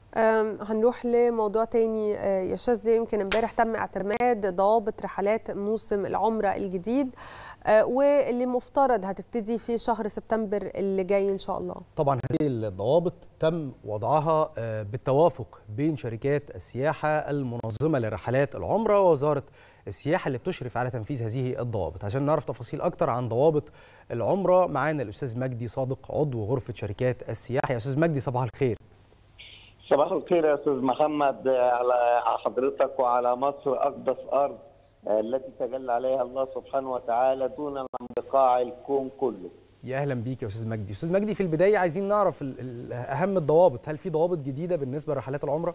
أم، هنروح لموضوع تاني آه، يا شاذلي يمكن امبارح تم اعتماد ضوابط رحلات موسم العمرة الجديد آه، واللي مفترض هتبتدي في شهر سبتمبر اللي جاي ان شاء الله طبعا هذه الضوابط تم وضعها آه، بالتوافق بين شركات السياحة المنظمة لرحلات العمرة ووزارة السياحة اللي بتشرف على تنفيذ هذه الضوابط عشان نعرف تفاصيل أكتر عن ضوابط العمرة معانا الأستاذ مجدي صادق عضو غرفة شركات السياحة يا أستاذ مجدي صباح الخير صباح الخير يا استاذ محمد على حضرتك وعلى مصر اقدس ارض التي تجلى عليها الله سبحانه وتعالى دون من بقاع الكون كله. يا أهلا بيك يا أستاذ مجدي أستاذ مجدي في البداية عايزين نعرف ال- ال- أهم الضوابط هل في ضوابط جديدة بالنسبة لرحلات العمرة؟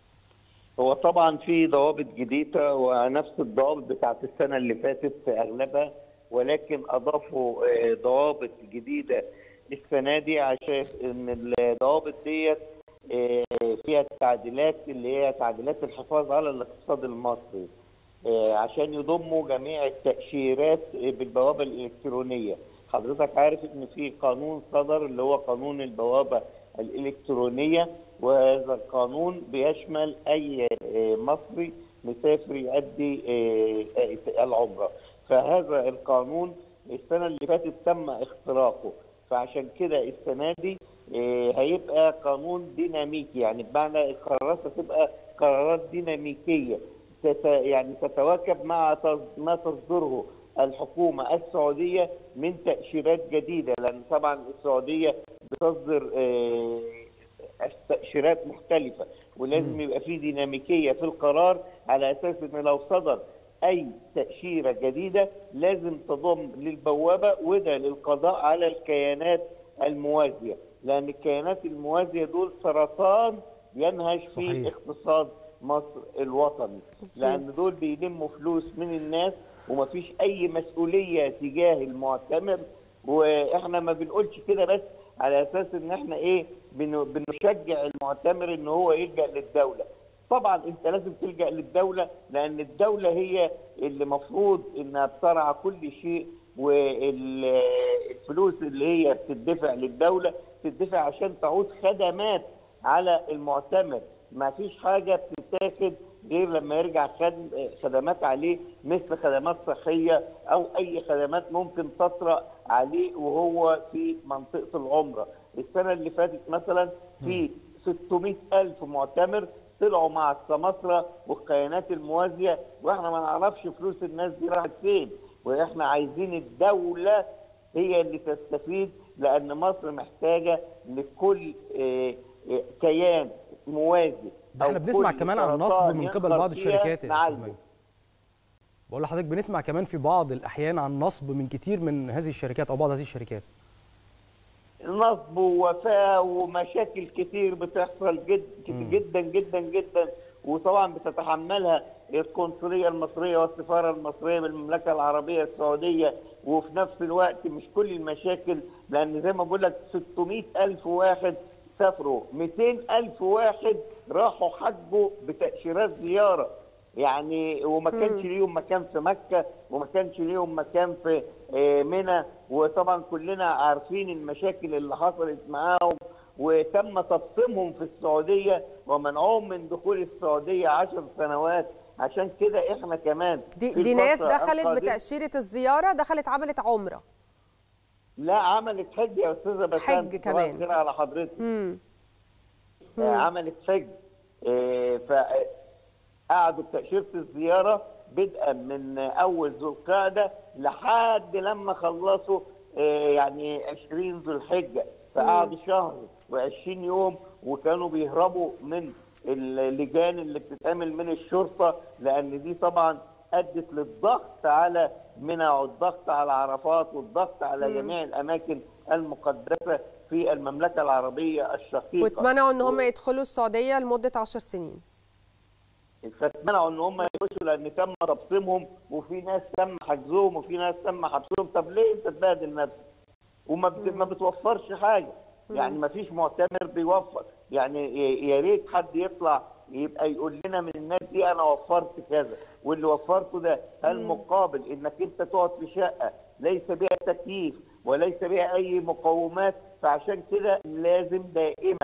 هو طبعا في ضوابط جديده ونفس الضوابط بتاعت السنه اللي فاتت في اغلبها ولكن اضافوا آه، ضوابط جديده السنه دي عشان ان الضوابط ديت آه، فيها تعديلات اللي هي تعديلات الحفاظ على الاقتصاد المصري آه، عشان يضموا جميع التاشيرات آه، بالبوابه الالكترونيه حضرتك عارف ان في قانون صدر اللي هو قانون البوابه الالكترونيه وهذا القانون بيشمل اي آه، مصري مسافر يؤدي آه، آه، العمره فهذا القانون السنه اللي فاتت تم اختراقه فعشان كده السنه دي آه، هيبقى قانون ديناميكي يعني بمعنى القرارات هتبقى قرارات ديناميكيه تت يعني تتواكب مع تص- ما تصدره الحكومه السعوديه من تاشيرات جديده لان طبعا السعوديه بتصدر آه، تاشيرات مختلفه ولازم يبقى في ديناميكيه في القرار على اساس ان لو صدر اي تاشيره جديده لازم تضم للبوابه وده للقضاء على الكيانات الموازيه لان الكيانات الموازيه دول سرطان ينهش في صحيح. اقتصاد مصر الوطني أكيد. لان دول بيلموا فلوس من الناس ومفيش اي مسؤوليه تجاه المعتمر واحنا ما بنقولش كده بس على اساس ان احنا ايه بن- بنشجع المعتمر ان هو يلجا للدوله طبعا انت لازم تلجا للدوله لان الدوله هي اللي مفروض انها بترعى كل شيء والفلوس اللي هي بتدفع للدوله تدفع عشان تعود خدمات على المعتمر ما فيش حاجه بتتاخد غير لما يرجع خد- خدمات عليه مثل خدمات صحيه او اي خدمات ممكن تطرا عليه وهو في منطقه العمره السنه اللي فاتت مثلا في 600 ألف معتمر طلعوا مع السماسرة والكيانات الموازية واحنا ما نعرفش فلوس الناس دي راحت فين واحنا عايزين الدولة هي اللي تستفيد لأن مصر محتاجة لكل آه، آه، كيان موازي ده احنا أو بنسمع كل كمان عن سرطان نصب من قبل ينخر بعض فيها الشركات يا أستاذ نعالجه. مجدي بقول لحضرتك بنسمع كمان في بعض الأحيان عن نصب من كتير من هذه الشركات أو بعض هذه الشركات نصب ووفاة ومشاكل كتير بتحصل جد جدا جدا جدا وطبعا بتتحملها القنصلية المصرية والسفارة المصرية بالمملكة العربية السعودية وفي نفس الوقت مش كل المشاكل لأن زي ما بقول لك 600 ألف واحد سافروا 200 ألف واحد راحوا حجوا بتأشيرات زيارة يعني وما كانش ليهم مكان في مكة وما كانش ليهم مكان في آه، منى وطبعا كلنا عارفين المشاكل اللي حصلت معاهم وتم تبصيمهم في السعودية ومنعهم من دخول السعودية عشر سنوات عشان كده احنا كمان دي, في دي ناس الفترة دخلت القادمة- بتأشيرة الزيارة دخلت عملت عمرة لا عملت حج يا استاذه بس حج كمان. كده على حضرتك مم. آه، عملت حج آه، فقعدوا بتأشيرة الزيارة بدءا من أول ذو القعدة لحد لما خلصوا آه، يعني 20 ذو الحجة فقعدوا شهر و20 يوم وكانوا بيهربوا من اللجان اللي بتتعمل من الشرطة لأن دي طبعا أدت للضغط على منى والضغط على عرفات والضغط على جميع الأماكن المقدسة في المملكة العربية الشقيقة واتمنعوا ان هم يدخلوا السعودية لمدة 10 سنين فاتمنعوا ان هم يخشوا لان تم تبصيمهم وفي ناس تم حجزهم وفي ناس تم حبسهم طب ليه انت تبهدل نفسك؟ وما بت... ما بتوفرش حاجه يعني ما فيش معتمر بيوفر يعني ي- يا ريت حد يطلع يبقى يقول لنا من الناس دي انا وفرت كذا واللي وفرته ده هل مقابل انك انت تقعد في شقه ليس بها تكييف وليس بها اي مقومات فعشان كده لازم دائما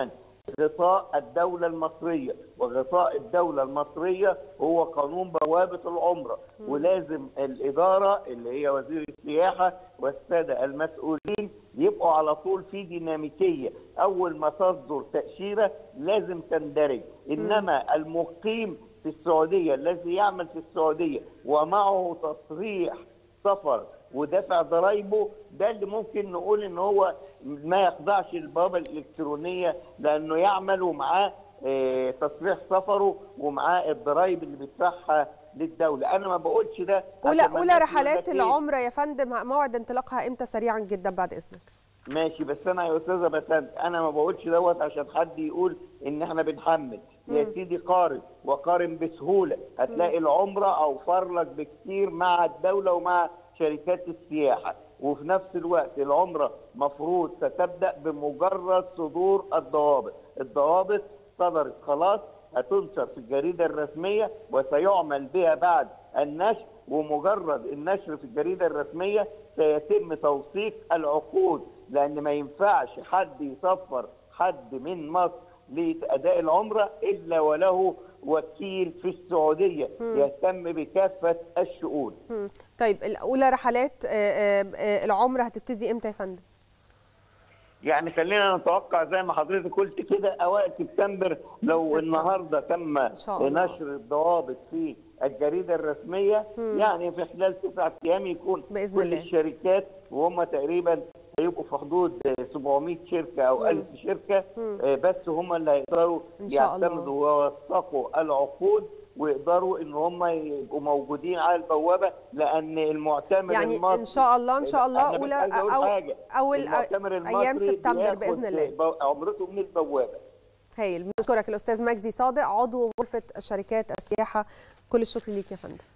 غطاء الدولة المصرية وغطاء الدولة المصرية هو قانون بوابة العمرة ولازم الإدارة اللي هي وزير السياحة والسادة المسؤولين يبقوا على طول في ديناميكية أول ما تصدر تأشيرة لازم تندرج إنما المقيم في السعودية الذي يعمل في السعودية ومعه تصريح سفر ودافع ضرايبه ده اللي ممكن نقول ان هو ما يخضعش للبوابه الالكترونيه لانه يعمل ومعاه آه، تصريح سفره ومعاه الضرايب اللي بيدفعها للدوله انا ما بقولش ده اولى عشان ما اولى الناس رحلات يقول لك إيه، العمره يا فندم موعد انطلاقها امتى سريعا جدا بعد اذنك ماشي بس انا يا استاذه بسنت انا ما بقولش دوت عشان حد يقول ان احنا بنحمل يا سيدي قارن وقارن بسهوله هتلاقي العمره اوفر لك بكتير مع الدوله ومع شركات السياحه وفي نفس الوقت العمره مفروض ستبدا بمجرد صدور الضوابط الضوابط صدرت خلاص هتنشر في الجريدة الرسمية وسيعمل بها بعد النشر ومجرد النشر في الجريدة الرسمية سيتم توثيق العقود لأن ما ينفعش حد يسفر حد من مصر لأداء العمرة إلا وله وكيل في السعودية يهتم بكافة الشؤون مم. طيب الاولى رحلات آه، آه، آه، العمره هتبتدي امتى يا فندم يعني خلينا نتوقع زي ما حضرتك قلت كده اوائل سبتمبر لو ستة. النهارده تم شاء الله. نشر الضوابط في الجريده الرسميه يعني في خلال تسعة ايام يكون بإذن كل الله. الشركات وهم تقريبا هيبقوا في حدود 700 شركه او 1000 شركه آه، بس هم اللي هيقدروا إن شاء الله. يعتمدوا ويوثقوا العقود ويقدروا ان هم يبقوا موجودين على البوابه لان المعتمر يعني المصري ان شاء الله ان شاء الله أنا بس اولى عايز أقول أو حاجة. اول المعتمر ايام المصري سبتمبر بياخد باذن الله بو- عمرته من البوابه هايل بنشكرك الاستاذ مجدي صادق عضو غرفه شركات السياحه كل الشكر ليك يا فندم